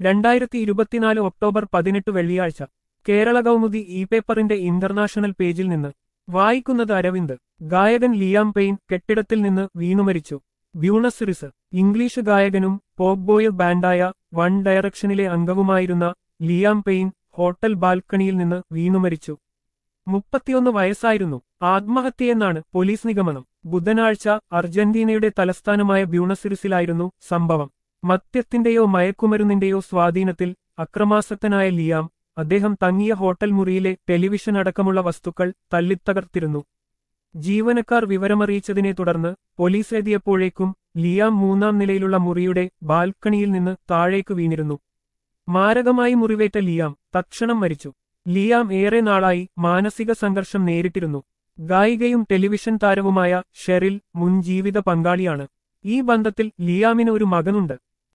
രണ്ടായിരത്തി ഇരുപത്തിനാല് ഒക്ടോബർ പതിനെട്ട് വെള്ളിയാഴ്ച കേരള കൗമുദി ഇ പേപ്പറിന്റെ ഇന്റർനാഷണൽ പേജിൽ നിന്ന് വായിക്കുന്നത് അരവിന്ദ് ഗായകൻ ലിയാം പെയിൻ കെട്ടിടത്തിൽ നിന്ന് വീണുമരിച്ചു ബ്യൂണസിറിസ് ഇംഗ്ലീഷ് ഗായകനും പോപ്പ് ബോയ് ബാൻഡായ വൺ ഡയറക്ഷനിലെ അംഗവുമായിരുന്ന ലിയാം പെയിൻ ഹോട്ടൽ ബാൽക്കണിയിൽ നിന്ന് വീണുമരിച്ചു മുപ്പത്തിയൊന്ന് വയസ്സായിരുന്നു ആത്മഹത്യയെന്നാണ് പോലീസ് നിഗമനം ബുധനാഴ്ച അർജന്റീനയുടെ തലസ്ഥാനമായ ബ്യൂണസിറിസിലായിരുന്നു സംഭവം മദ്യത്തിന്റെയോ മയക്കുമരുന്നിന്റെയോ സ്വാധീനത്തിൽ അക്രമാസക്തനായ ലിയാം അദ്ദേഹം തങ്ങിയ ഹോട്ടൽ മുറിയിലെ ടെലിവിഷൻ അടക്കമുള്ള വസ്തുക്കൾ തല്ലിത്തകർത്തിരുന്നു ജീവനക്കാർ വിവരമറിയിച്ചതിനെ തുടർന്ന് പോലീസ് എത്തിയപ്പോഴേക്കും ലിയാം മൂന്നാം നിലയിലുള്ള മുറിയുടെ ബാൽക്കണിയിൽ നിന്ന് താഴേക്ക് വീണിരുന്നു മാരകമായി മുറിവേറ്റ ലിയാം തക്ഷണം മരിച്ചു ലിയാം ഏറെ നാളായി മാനസിക സംഘർഷം നേരിട്ടിരുന്നു ഗായികയും ടെലിവിഷൻ താരവുമായ ഷെറിൽ മുൻ ജീവിത പങ്കാളിയാണ് ഈ ബന്ധത്തിൽ ലിയാമിന് ഒരു മകനുണ്ട്